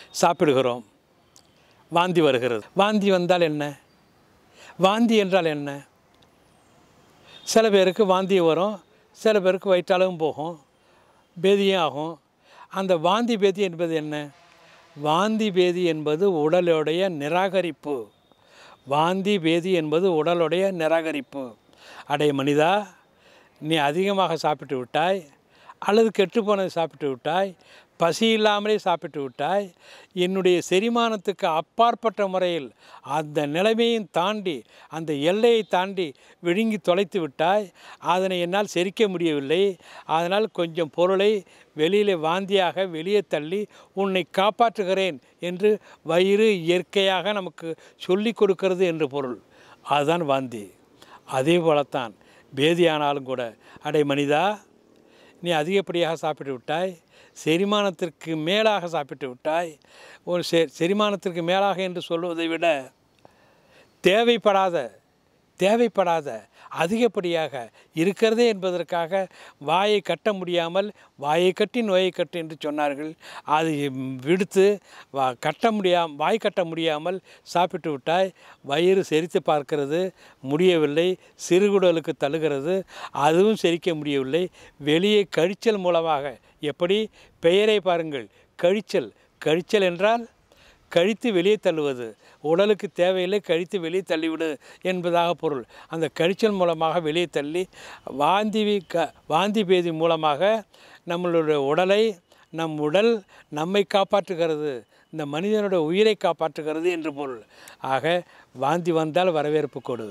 சாப்பிடுகிறோம் வாந்தி வருகிறது வாந்தி வந்தால் என்ன வாந்தி என்றால் என்ன சில பேருக்கு வாந்தி வரும் சில பேருக்கு வயிற்றாலும் போகும் பேதியும் ஆகும் அந்த வாந்தி பேதி என்பது என்ன வாந்தி பேதி என்பது உடலுடைய நிராகரிப்பு வாந்தி பேதி என்பது உடலுடைய நிராகரிப்பு அடைய மனிதா நீ அதிகமாக சாப்பிட்டு விட்டாய் அல்லது கெட்டுப்போனதை சாப்பிட்டு விட்டாய் பசி இல்லாமலே சாப்பிட்டு விட்டாய் என்னுடைய செரிமானத்துக்கு அப்பாற்பட்ட முறையில் அந்த நிலைமையும் தாண்டி அந்த எல்லையை தாண்டி விழுங்கி தொலைத்து விட்டாய் அதனை என்னால் செரிக்க முடியவில்லை அதனால் கொஞ்சம் பொருளை வெளியிலே வாந்தியாக வெளியே தள்ளி உன்னை காப்பாற்றுகிறேன் என்று வயிறு இயற்கையாக நமக்கு சொல்லி கொடுக்கிறது என்று பொருள் அதுதான் வாந்தி அதே போலத்தான் பேதியானாலும் கூட அடே மனிதா நீ அதிகப்படியாக சாப்பிட்டு விட்டாய் செரிமானத்திற்கு மேலாக சாப்பிட்டு விட்டாய் ஒரு செ செரிமானத்திற்கு மேலாக என்று சொல்வதை விட தேவைப்படாத தேவைப்படாத அதிகப்படியாக இருக்கிறதே என்பதற்காக வாயை கட்ட முடியாமல் வாயை கட்டி நோயை கட்டு என்று சொன்னார்கள் அது விடுத்து வா கட்ட முடியாம வாய் கட்ட முடியாமல் சாப்பிட்டு விட்டாய் வயிறு செரித்து பார்க்கிறது முடியவில்லை சிறுகுடலுக்கு தள்ளுகிறது அதுவும் செரிக்க முடியவில்லை வெளியே கழிச்சல் மூலமாக எப்படி பெயரை பாருங்கள் கழிச்சல் கழிச்சல் என்றால் கழித்து வெளியே தள்ளுவது உடலுக்கு தேவையில்லை கழித்து வெளியே தள்ளிவிடு என்பதாக பொருள் அந்த கழிச்சல் மூலமாக வெளியே தள்ளி வாந்தி க வாந்தி பேதி மூலமாக நம்மளுடைய உடலை நம் உடல் நம்மை காப்பாற்றுகிறது இந்த மனிதனுடைய உயிரை காப்பாற்றுகிறது என்று பொருள் ஆக வாந்தி வந்தால் வரவேற்பு கொடு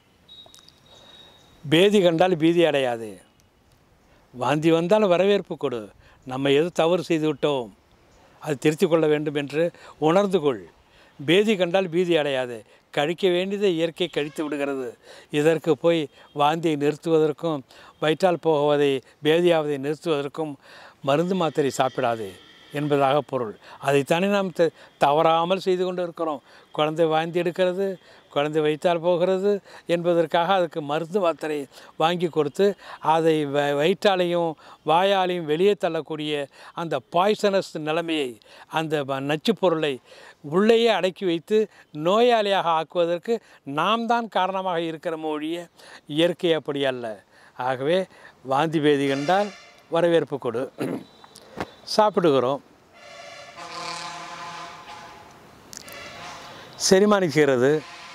பேதி கண்டால் பீதி அடையாது வாந்தி வந்தால் வரவேற்பு கொடு நம்ம எது தவறு செய்து விட்டோம் அது திருத்திக் கொள்ள வேண்டும் என்று உணர்ந்து கொள் பேதி கண்டால் பீதி அடையாது கழிக்க வேண்டியதை இயற்கை கழித்து விடுகிறது இதற்கு போய் வாந்தியை நிறுத்துவதற்கும் வயிற்றால் போவதை பேதியாவதை நிறுத்துவதற்கும் மருந்து மாத்திரை சாப்பிடாது என்பதாக பொருள் அதைத்தானே நாம் த தவறாமல் செய்து கொண்டு இருக்கிறோம் குழந்தை வாந்தி எடுக்கிறது குழந்தை வயிற்றால் போகிறது என்பதற்காக அதுக்கு மருந்து மாத்திரை வாங்கி கொடுத்து அதை வ வயிற்றாலையும் வாயாலையும் வெளியே தள்ளக்கூடிய அந்த பாய்சனஸ் நிலைமையை அந்த வ- நச்சுப் பொருளை உள்ளேயே அடக்கி வைத்து நோயாளியாக ஆக்குவதற்கு நாம் தான் காரணமாக இருக்கிற ஒழிய இயற்கை அப்படி அல்ல ஆகவே வாந்தி பேதி கண்டால் வரவேற்பு கொடு சாப்பிடுகிறோம் செரிமானிக்கிறது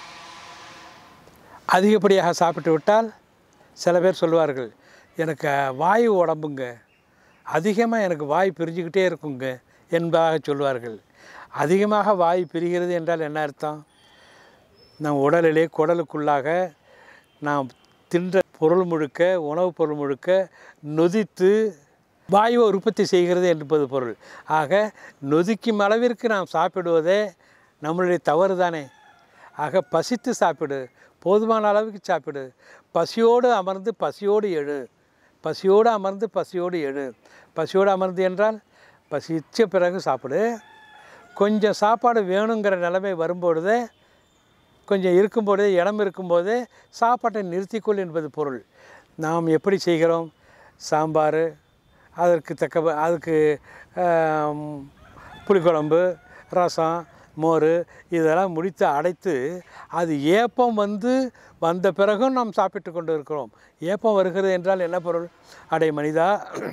அதிகப்படியாக சாப்பிட்டு விட்டால் சில பேர் சொல்லுவார்கள் எனக்கு வாயு உடம்புங்க அதிகமாக எனக்கு வாய் பிரிஞ்சுக்கிட்டே இருக்குங்க என்பதாக சொல்வார்கள் அதிகமாக வாய் பிரிகிறது என்றால் என்ன அர்த்தம் நம் உடலிலே குடலுக்குள்ளாக நாம் தின்ற பொருள் முழுக்க உணவுப் பொருள் முழுக்க நொதித்து வாயுவை உற்பத்தி செய்கிறது என்பது பொருள் ஆக நொதிக்கும் அளவிற்கு நாம் சாப்பிடுவதே நம்மளுடைய தவறு தானே ஆக பசித்து சாப்பிடு போதுமான அளவுக்கு சாப்பிடு பசியோடு அமர்ந்து பசியோடு எழு பசியோடு அமர்ந்து பசியோடு எழு பசியோடு அமர்ந்து என்றால் பசிச்ச பிறகு சாப்பிடு கொஞ்சம் சாப்பாடு வேணுங்கிற நிலைமை வரும்பொழுதே கொஞ்சம் இருக்கும்போதே இடம் இருக்கும்போதே சாப்பாட்டை நிறுத்திக்கொள் என்பது பொருள் நாம் எப்படி செய்கிறோம் சாம்பார் அதற்கு தக்க அதுக்கு ஆம், புளிக்குழம்பு ரசம் மோர் இதெல்லாம் முடித்து அடைத்து அது ஏப்பம் வந்து வந்த பிறகும் நாம் சாப்பிட்டு கொண்டு இருக்கிறோம் ஏப்பம் வருகிறது என்றால் என்ன பொருள் அடே மனிதா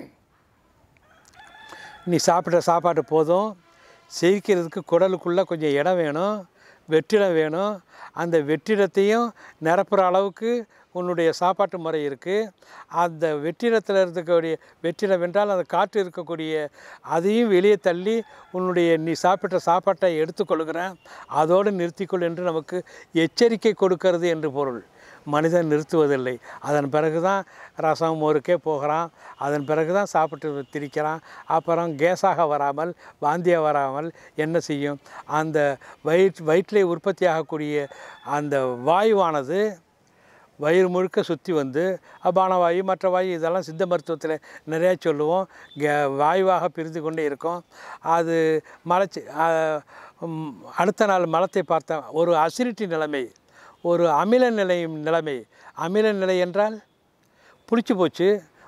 நீ சாப்பிட்ற சாப்பாடு போதும் செரிக்கிறதுக்கு குடலுக்குள்ளே கொஞ்சம் இடம் வேணும் வெற்றிடம் வேணும் அந்த வெற்றிடத்தையும் நிரப்புற அளவுக்கு உன்னுடைய சாப்பாட்டு முறை இருக்குது அந்த வெற்றிடத்தில் இருக்கக்கூடிய வெற்றிடம் என்றால் அந்த காற்று இருக்கக்கூடிய அதையும் வெளியே தள்ளி உன்னுடைய நீ சாப்பிட்ட சாப்பாட்டை எடுத்துக்கொள்கிறேன் அதோடு நிறுத்திக்கொள் என்று நமக்கு எச்சரிக்கை கொடுக்கிறது என்று பொருள் மனிதன் நிறுத்துவதில்லை அதன் பிறகு தான் ரசம் மோருக்கே போகிறான் அதன் பிறகு தான் சாப்பிட்டு திரிக்கிறான் அப்புறம் கேஸாக வராமல் வாந்தியாக வராமல் என்ன செய்யும் அந்த வயிற் வயிற்றிலே உற்பத்தி ஆகக்கூடிய அந்த வாயுவானது வயிறு முழுக்க சுற்றி வந்து அபான வாயு மற்ற வாயு இதெல்லாம் சித்த மருத்துவத்தில் நிறையா சொல்லுவோம் கே வாயுவாக பிரிந்து கொண்டே இருக்கும் அது மலைச்சி ஆ, ம், அடுத்த நாள் மலத்தை பார்த்தேன் ஒரு அசிடிட்டி நிலைமை ஒரு அமில நிலை நிலைமை அமில நிலை என்றால் புளிச்சு போச்சு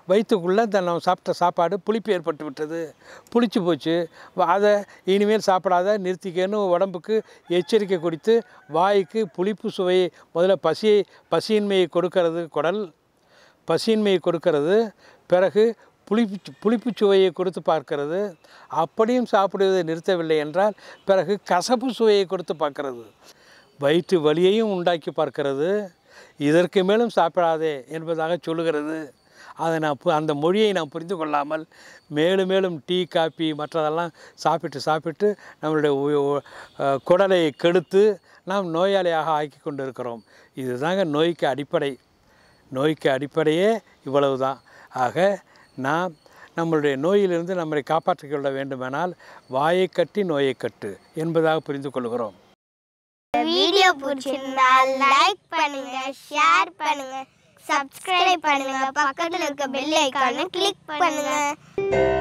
வயிற்றுக்குள்ளே இந்த நம்ம சாப்பிட்ட சாப்பாடு புளிப்பு ஏற்பட்டு விட்டது புளிச்சு போச்சு வ- அதை இனிமேல் சாப்பிடாத நிறுத்திக்கன்னு உடம்புக்கு எச்சரிக்கை கொடுத்து வாய்க்கு புளிப்பு சுவையை முதல்ல பசியை பசியின்மையை கொடுக்கறது குடல் பசியின்மையை கொடுக்கிறது பிறகு புளிப்பு புளிப்புச் சுவையை கொடுத்து பார்க்கிறது அப்படியும் சாப்பிடுவதை நிறுத்தவில்லை என்றால் பிறகு கசப்பு சுவையை கொடுத்து பார்க்கிறது வயிற்று வலியையும் உண்டாக்கி பார்க்கிறது இதற்கு மேலும் சாப்பிடாதே என்பதாக சொல்லுகிறது அதை நான் பு- அந்த மொழியை நான் புரிந்து கொள்ளாமல் மேலும் மேலும் டீ காப்பி மற்றதெல்லாம் சாப்பிட்டு சாப்பிட்டு நம்மளுடைய உ- உ- அஹ் குடலை கெடுத்து நாம் நோயாளியாக ஆக்கி கொண்டு இருக்கிறோம் இதுதாங்க நோய்க்கு அடிப்படை நோய்க்கு அடிப்படையே இவ்வளவு தான் ஆக நாம் நம்மளுடைய நோயிலிருந்து நம்மை காப்பாற்றிக் கொள்ள வேண்டுமானால் வாயை கட்டி நோயை கட்டு என்பதாக புரிந்து கொள்கிறோம் வீடியோ பிடிச்சிருந்தா லைக் பண்ணுங்க ஷேர் பண்ணுங்க சப்ஸ்கிரைப் பண்ணுங்க பக்கத்துல இருக்க பெல் ஐகானை கிளிக் பண்ணுங்க